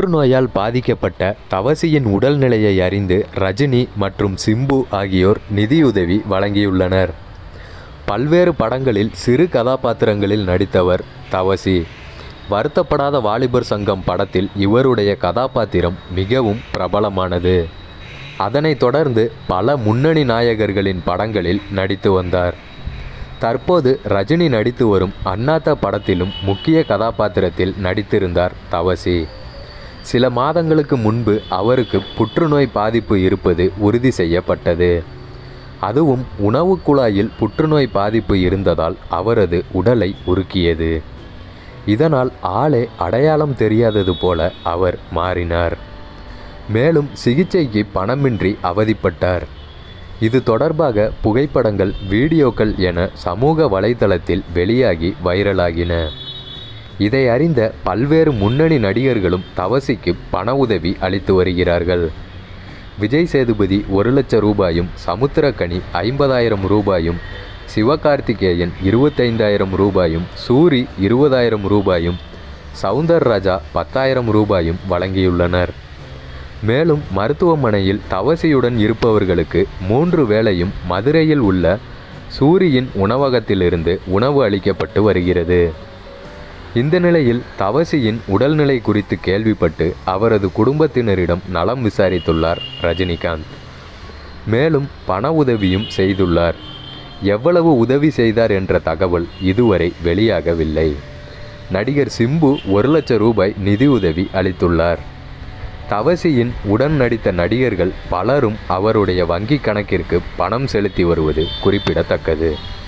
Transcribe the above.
புற்றுநோயால் பாதிக்கப்பட்ட தவசியின் உடல்நிலையை அறிந்து ரஜினி மற்றும் சிம்பு ஆகியோர் நிதியுதவி வழங்கியுள்ளனர் பல்வேறு படங்களில் சிறு கதாபாத்திரங்களில் நடித்தவர் தவசி வருத்தப்படாத வாலிபர் சங்கம் படத்தில் இவருடைய கதாபாத்திரம் மிகவும் பிரபலமானது அதனைத் தொடர்ந்து பல முன்னணி நாயகர்களின் படங்களில் நடித்து வந்தார் தற்போது ரஜினி நடித்து வரும் அண்ணாத்த படத்திலும் முக்கிய கதாபாத்திரத்தில் நடித்திருந்தார் தவசி சில மாதங்களுக்கு முன்பு அவருக்கு புற்றுநோய் பாதிப்பு இருப்பது உறுதி செய்யப்பட்டது அதுவும் உணவு குழாயில் புற்றுநோய் பாதிப்பு இருந்ததால் அவரது உடலை உருக்கியது இதனால் ஆளே அடையாளம் தெரியாதது போல அவர் மாறினார் மேலும் சிகிச்சைக்கு பணமின்றி அவதிப்பட்டார் இது தொடர்பாக புகைப்படங்கள் வீடியோக்கள் என சமூக வலைதளத்தில் வெளியாகி வைரலாகின இதை அறிந்த பல்வேறு முன்னணி நடிகர்களும் தவசிக்கு பண உதவி அளித்து வருகிறார்கள் விஜய் சேதுபதி ஒரு லட்சம் ரூபாயும் சமுத்திரக்கனி ஐம்பதாயிரம் ரூபாயும் சிவகார்த்திகேயன் இருபத்தைந்தாயிரம் ரூபாயும் சூரி இருபதாயிரம் ரூபாயும் சவுந்தர் ராஜா பத்தாயிரம் ரூபாயும் வழங்கியுள்ளனர் மேலும் மருத்துவமனையில் தவசியுடன் இருப்பவர்களுக்கு மூன்று வேளையும் மதுரையில் உள்ள சூரியின் உணவகத்திலிருந்து உணவு அளிக்கப்பட்டு வருகிறது இந்த நிலையில் தவசியின் உடல்நிலை குறித்து கேள்விப்பட்டு அவரது குடும்பத்தினரிடம் நலம் விசாரித்துள்ளார் ரஜினிகாந்த் மேலும் பண உதவியும் செய்துள்ளார் எவ்வளவு உதவி செய்தார் என்ற தகவல் இதுவரை வெளியாகவில்லை நடிகர் சிம்பு ஒரு லட்சம் ரூபாய் நிதியுதவி அளித்துள்ளார் தவசியின் உடன் நடித்த நடிகர்கள் பலரும் அவருடைய வங்கி கணக்கிற்கு பணம் செலுத்தி வருவது குறிப்பிடத்தக்கது